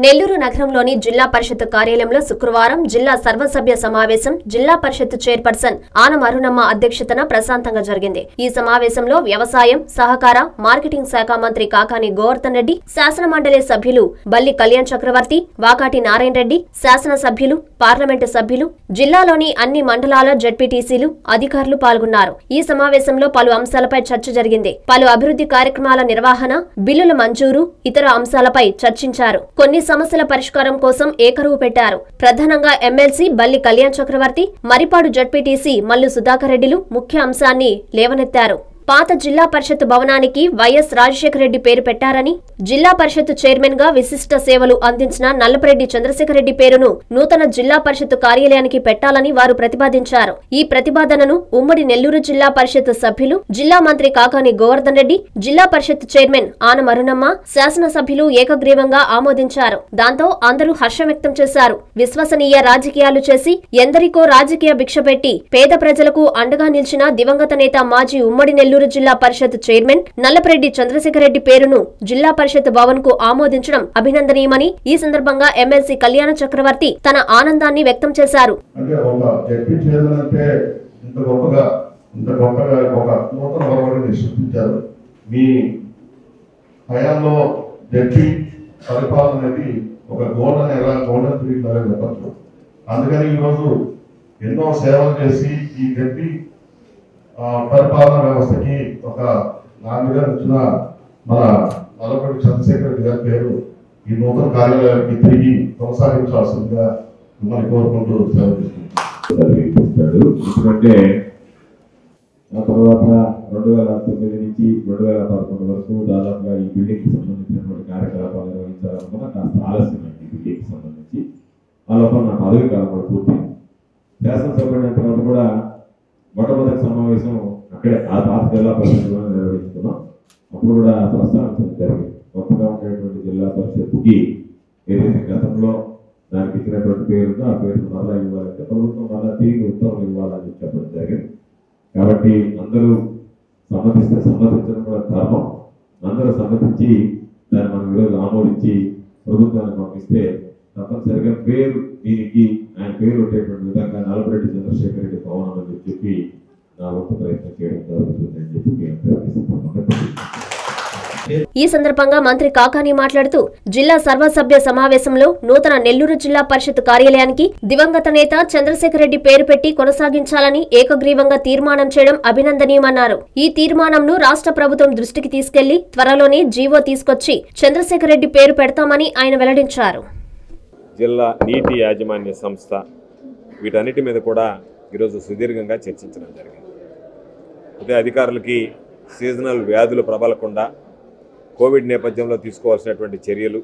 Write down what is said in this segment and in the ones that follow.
నెల్లూరు నగరంలోని జిల్లా పరిషత్ కార్యాలయంలో శుక్రవారం జిల్లా సర్వసభ్య సమావేశం జిల్లా పరిషత్ చైర్పర్సన్ ఆనం అరుణమ్మ అధ్యక్షతన ప్రశాంతంగా జరిగింది ఈ సమావేశంలో వ్యవసాయం సహకార మార్కెటింగ్ శాఖ మంత్రి కాకాని గోవర్ధన్ రెడ్డి శాసన మండలి సభ్యులు బల్లి కళ్యాణ్ చక్రవర్తి వాకాటి నారాయణ రెడ్డి శాసన సభ్యులు పార్లమెంటు సభ్యులు జిల్లాలోని అన్ని మండలాల జడ్పీటీసీలు అధికారులు పాల్గొన్నారు ఈ సమావేశంలో పలు అంశాలపై చర్చ జరిగింది పలు అభివృద్ధి కార్యక్రమాల నిర్వహణ బిల్లుల మంజూరు ఇతర అంశాలపై చర్చించారు కొన్ని సమస్యల పరిష్కారం కోసం ఏకరువు పెట్టారు ప్రధానంగా ఎమ్మెల్సీ బల్లి కళ్యాణ్ చక్రవర్తి మరిపాడు జడ్పీటీసీ మల్లు సుధాకర్ రెడ్డిలు ముఖ్య అంశాన్ని లేవనెత్తారు పాత జిల్లా పరిషత్ భవనానికి వైఎస్ రాజశేఖర రెడ్డి పేరు పెట్టారని జిల్లా పరిషత్ చైర్మన్ గా విశిష్ట సేవలు అందించిన నల్లపరెడ్డి చంద్రశేఖర రెడ్డి పేరును నూతన జిల్లా పరిషత్ కార్యాలయానికి పెట్టాలని వారు ప్రతిపాదించారు ఈ ప్రతిపాదనను ఉమ్మడి నెల్లూరు జిల్లా పరిషత్ సభ్యులు జిల్లా మంత్రి కాకాని గోవర్ధన్ రెడ్డి జిల్లా పరిషత్ చైర్మన్ ఆన అరుణమ్మ శాసనసభ్యులు ఏకగ్రీవంగా ఆమోదించారు దాంతో అందరూ హర్షం వ్యక్తం చేశారు విశ్వసనీయ రాజకీయాలు చేసి ఎందరికో రాజకీయ భిక్ష పెట్టి పేద ప్రజలకు అండగా నిలిచిన దివంగత నేత మాజీ ఉమ్మడి నెల్లూరు జిల్లా పరిషత్ చైర్మన్ నల్లపరెడ్డి చంద్రశేఖర్ రెడ్డి పేరును జిల్లా పరిషత్ భవన్ కు ఆమోదించడం అభినందనీయమని ఈ సందర్భంగా ఎమ్మెల్సీ కళ్యాణ చక్రవర్తి తన ఆనందాన్ని వ్యక్తం చేశారు అంటే ఒక జడ్పీ చైర్మన్ అంటే ఇంత గొప్పగా ఇంత గొప్పగా ఒక నూతన ఒరవడిని సృష్టించారు మీ హయాంలో జడ్పీ పరిపాలన అనేది ఒక గోల్డెన్ ఎలా గోల్డెన్ పీరియడ్ లాగా చెప్పచ్చు అందుకని ఈరోజు ఎన్నో సేవలు చేసి ఈ జడ్పీ ఆ, పరిపాలన వ్యవస్థకి ఒక నాన్నగా వచ్చిన మన నల్లపల్లి చంద్రశేఖర్ రెడ్డి గారి పేరు ఈ నూతన కార్యాలయానికి తిరిగి కొనసాగించాల్సిందిగా మిమ్మల్ని కోరుకుంటూ సెలవు తీసుకుంటున్నాను. ఇస్తాడు ఎందుకంటే ఆ తర్వాత రెండు వేల తొమ్మిది నుంచి రెండు వేల పదకొండు వరకు దాదాపుగా ఈ బిల్డింగ్ కి సంబంధించినటువంటి కార్యకలాపాలు నిర్వహించాలనుకున్నా కాస్త ఆలస్యమైంది ఈ బిల్డింగ్ కి సంబంధించి ఆ లోపల నా పదవి కాలం కూడా పూర్తయింది శాసనసభ అయిన తర్వాత కూడా మొట్టమొదటి సమావేశం అక్కడే ఆ పాత జిల్లా పరిషత్లో నిర్వహించుకున్నాం అప్పుడు కూడా ప్రస్తావించడం జరిగింది కొత్తగా ఉండేటువంటి జిల్లా పరిషత్కి ఏదైతే గతంలో దానికి ఇచ్చినటువంటి పేరుందో ఆ పేరును మరలా ఇవ్వాలంటే ప్రభుత్వం మరలా తిరిగి ఉత్తర్వులు ఇవ్వాలని చెప్పి చెప్పడం జరిగింది కాబట్టి అందరూ సమ్మతిస్తే సమ్మతించడం కూడా ధర్మం అందరూ సమ్మతించి దాన్ని మనం ఈరోజు ఆమోదించి ప్రభుత్వానికి పంపిస్తే తప్పనిసరిగా పేరు దీనికి ఆయన పేరు ఉండేటువంటి విధంగా నలభరెడ్డి చంద్రశేఖర్ రెడ్డి భవనం అని చెప్పి నా వంతు ప్రయత్నం చేయడం జరుగుతుంది అని చెప్పి మేము ప్రయత్నిస్తున్నాం ఈ సందర్భంగా మంత్రి కాకాని మాట్లాడుతూ జిల్లా సర్వసభ్య సమావేశంలో నూతన నెల్లూరు జిల్లా పరిషత్ కార్యాలయానికి దివంగత నేత చంద్రశేఖర్ రెడ్డి పేరు పెట్టి కొనసాగించాలని ఏకగ్రీవంగా తీర్మానం చేయడం అభినందనీయమన్నారు ఈ తీర్మానంను రాష్ట్ర ప్రభుత్వం దృష్టికి తీసుకెళ్లి త్వరలోనే జీవో తీసుకొచ్చి చంద్రశేఖర్ రెడ్డి పేరు పెడతామని ఆయన వెల్లడించారు జిల్లా నీటి యాజమాన్య సంస్థ వీటన్నిటి మీద కూడా ఈరోజు సుదీర్ఘంగా చర్చించడం జరిగింది అయితే అధికారులకి సీజనల్ వ్యాధులు ప్రబలకుండా కోవిడ్ నేపథ్యంలో తీసుకోవాల్సినటువంటి చర్యలు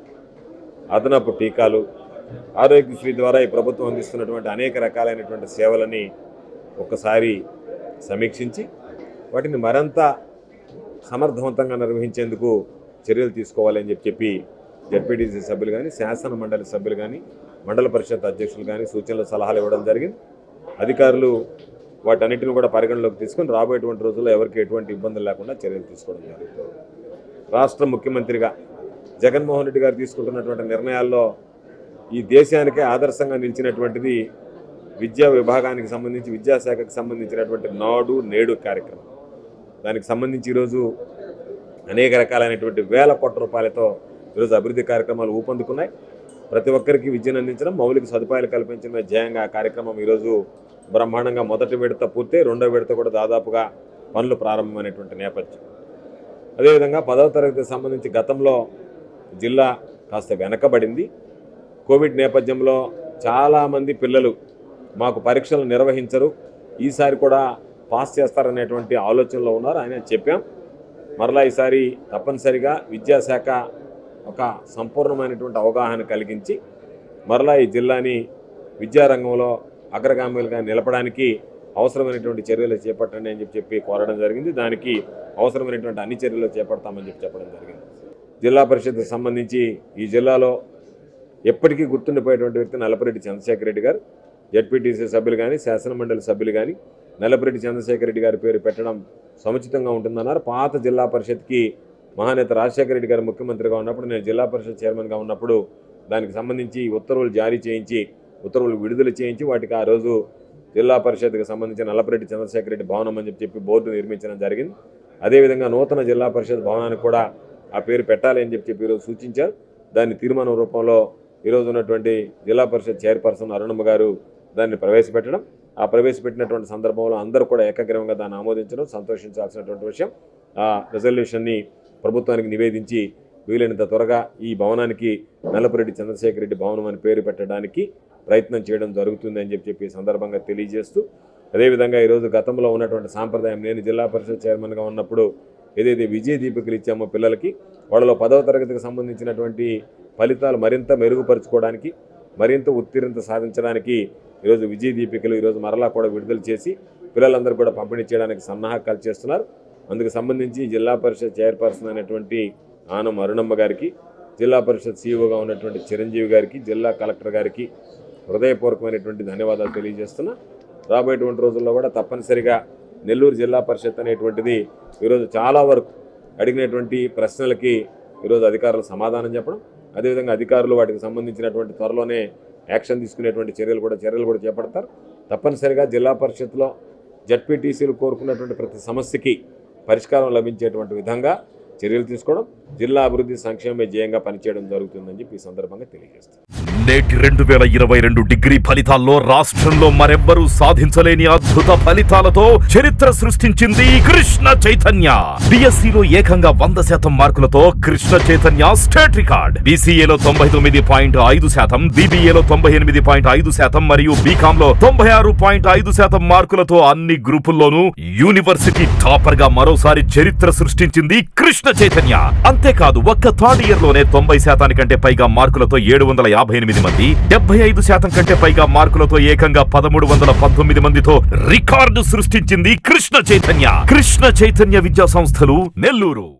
అదనపు టీకాలు ఆరోగ్యశ్రీ ద్వారా ఈ ప్రభుత్వం అందిస్తున్నటువంటి అనేక రకాలైనటువంటి సేవలని ఒక్కసారి సమీక్షించి వాటిని మరింత సమర్థవంతంగా నిర్వహించేందుకు చర్యలు తీసుకోవాలని చెప్పి చెప్పి జడ్పీటీసీ సభ్యులు కానీ శాసన మండలి సభ్యులు కానీ మండల పరిషత్ అధ్యక్షులు కానీ సూచనలు సలహాలు ఇవ్వడం జరిగింది అధికారులు వాటన్నిటిని కూడా పరిగణలోకి తీసుకొని రాబోయేటువంటి రోజుల్లో ఎవరికి ఎటువంటి ఇబ్బందులు లేకుండా చర్యలు తీసుకోవడం జరుగుతుంది రాష్ట్ర ముఖ్యమంత్రిగా జగన్మోహన్ రెడ్డి గారు తీసుకుంటున్నటువంటి నిర్ణయాల్లో ఈ దేశానికే ఆదర్శంగా నిలిచినటువంటిది విద్యా విభాగానికి సంబంధించి విద్యాశాఖకు సంబంధించినటువంటి నాడు నేడు కార్యక్రమం దానికి సంబంధించి ఈరోజు అనేక రకాలైనటువంటి వేల కోట్ల రూపాయలతో ఈరోజు అభివృద్ధి కార్యక్రమాలు ఊపందుకున్నాయి ప్రతి ఒక్కరికి విద్యను అందించడం మౌలిక సదుపాయాలు కల్పించడమే ధ్యేయంగా ఆ కార్యక్రమం ఈరోజు బ్రహ్మాండంగా మొదటి విడత పూర్తి రెండో విడత కూడా దాదాపుగా పనులు ప్రారంభమైనటువంటి నేపథ్యం అదేవిధంగా పదవ తరగతికి సంబంధించి గతంలో జిల్లా కాస్త వెనకబడింది కోవిడ్ నేపథ్యంలో చాలామంది పిల్లలు మాకు పరీక్షలు నిర్వహించరు ఈసారి కూడా పాస్ చేస్తారనేటువంటి ఆలోచనలో ఉన్నారు ఆయన చెప్పాం మరలా ఈసారి తప్పనిసరిగా విద్యాశాఖ ఒక సంపూర్ణమైనటువంటి అవగాహన కలిగించి మరలా ఈ జిల్లాని విద్యారంగంలో అగ్రగామిలుగా నిలపడానికి అవసరమైనటువంటి చర్యలు చేపట్టండి అని చెప్పి చెప్పి కోరడం జరిగింది దానికి అవసరమైనటువంటి అన్ని చర్యలు చేపడతామని చెప్పి చెప్పడం జరిగింది జిల్లా పరిషత్కు సంబంధించి ఈ జిల్లాలో ఎప్పటికీ గుర్తుండిపోయేటువంటి వ్యక్తి నల్లపరెడ్డి చంద్రశేఖర రెడ్డి గారు జడ్పీటీసీ సభ్యులు కానీ శాసనమండలి సభ్యులు కానీ నల్లపరెడ్డి చంద్రశేఖర రెడ్డి గారి పేరు పెట్టడం సముచితంగా ఉంటుందన్నారు పాత జిల్లా పరిషత్కి మహానేత రాజశేఖర రెడ్డి గారు ముఖ్యమంత్రిగా ఉన్నప్పుడు నేను జిల్లా పరిషత్ చైర్మన్గా ఉన్నప్పుడు దానికి సంబంధించి ఉత్తర్వులు జారీ చేయించి ఉత్తర్వులు విడుదల చేయించి వాటికి ఆ రోజు జిల్లా పరిషత్కి సంబంధించిన నల్లపరెడ్డి చంద్రశేఖర రెడ్డి భవనం అని చెప్పి చెప్పి బోర్డు నిర్మించడం జరిగింది అదేవిధంగా నూతన జిల్లా పరిషత్ భవనానికి కూడా ఆ పేరు పెట్టాలి అని చెప్పి చెప్పి ఈరోజు సూచించారు దాన్ని తీర్మానం రూపంలో ఈరోజు ఉన్నటువంటి జిల్లా పరిషత్ చైర్పర్సన్ అరుణమ్మ గారు దాన్ని ప్రవేశపెట్టడం ఆ ప్రవేశపెట్టినటువంటి సందర్భంలో అందరూ కూడా ఏకగ్రీవంగా దాన్ని ఆమోదించడం సంతోషించాల్సినటువంటి విషయం ఆ రెజల్యూషన్ని ప్రభుత్వానికి నివేదించి వీలైనంత త్వరగా ఈ భవనానికి నల్లపురెడ్డి చంద్రశేఖర్ రెడ్డి భవనం అని పేరు పెట్టడానికి ప్రయత్నం చేయడం జరుగుతుంది అని చెప్పి చెప్పి ఈ సందర్భంగా తెలియజేస్తూ అదేవిధంగా ఈరోజు గతంలో ఉన్నటువంటి సాంప్రదాయం నేను జిల్లా పరిషత్ చైర్మన్గా ఉన్నప్పుడు ఏదైతే విజయ దీపికలు ఇచ్చామో పిల్లలకి వాళ్ళలో పదవ తరగతికి సంబంధించినటువంటి ఫలితాలు మరింత మెరుగుపరుచుకోవడానికి మరింత ఉత్తీర్ణత సాధించడానికి ఈరోజు విజయ దీపికలు ఈరోజు మరలా కూడా విడుదల చేసి పిల్లలందరూ కూడా పంపిణీ చేయడానికి సన్నాహకాలు చేస్తున్నారు అందుకు సంబంధించి జిల్లా పరిషత్ చైర్పర్సన్ అయినటువంటి ఆనం అరుణమ్మ గారికి జిల్లా పరిషత్ సీఈఓగా ఉన్నటువంటి చిరంజీవి గారికి జిల్లా కలెక్టర్ గారికి హృదయపూర్వకమైనటువంటి ధన్యవాదాలు తెలియజేస్తున్నా రాబోయేటువంటి రోజుల్లో కూడా తప్పనిసరిగా నెల్లూరు జిల్లా పరిషత్ అనేటువంటిది ఈరోజు చాలా వరకు అడిగినటువంటి ప్రశ్నలకి ఈరోజు అధికారులు సమాధానం చెప్పడం అదేవిధంగా అధికారులు వాటికి సంబంధించినటువంటి త్వరలోనే యాక్షన్ తీసుకునేటువంటి చర్యలు కూడా చర్యలు కూడా చేపడతారు తప్పనిసరిగా జిల్లా పరిషత్లో జడ్పీటీసీలు కోరుకున్నటువంటి ప్రతి సమస్యకి పరిష్కారం లభించేటువంటి విధంగా చర్యలు తీసుకోవడం జిల్లా అభివృద్ధి సంక్షేమ ధ్యేయంగా పనిచేయడం జరుగుతుందని చెప్పి ఈ సందర్భంగా తెలియజేస్తాను నేటి రెండు వేల ఇరవై రెండు డిగ్రీ ఫలితాల్లో రాష్ట్రంలో మరెవ్వరూ సాధించలేని అద్భుత ఫలితాలతో చరిత్ర సృష్టించింది కృష్ణ చైతన్య బిఎస్సిలో ఏకంగా వంద శాతం మార్కులతో కృష్ణ చైతన్య స్టేట్ రికార్డ్ బీసీఏలో తొంభై తొమ్మిది పాయింట్ ఐదు శాతం బీబీఏలో తొంభై ఎనిమిది పాయింట్ ఐదు శాతం మరియు బీకామ్ లో తొంభై ఆరు పాయింట్ ఐదు శాతం మార్కులతో అన్ని గ్రూపుల్లోనూ యూనివర్సిటీ టాపర్ గా మరోసారి చరిత్ర సృష్టించింది కృష్ణ చైతన్య అంతేకాదు ఒక్క థర్డ్ ఇయర్ లోనే తొంభై శాతానికంటే పైగా మార్కులతో ఏడు వందల యాభై ఎనిమిది మంది డెబ్బై ఐదు శాతం కంటే పైగా మార్కులతో ఏకంగా పదమూడు వందల పంతొమ్మిది మందితో రికార్డు సృష్టించింది కృష్ణ చైతన్య కృష్ణ చైతన్య విద్యా సంస్థలు నెల్లూరు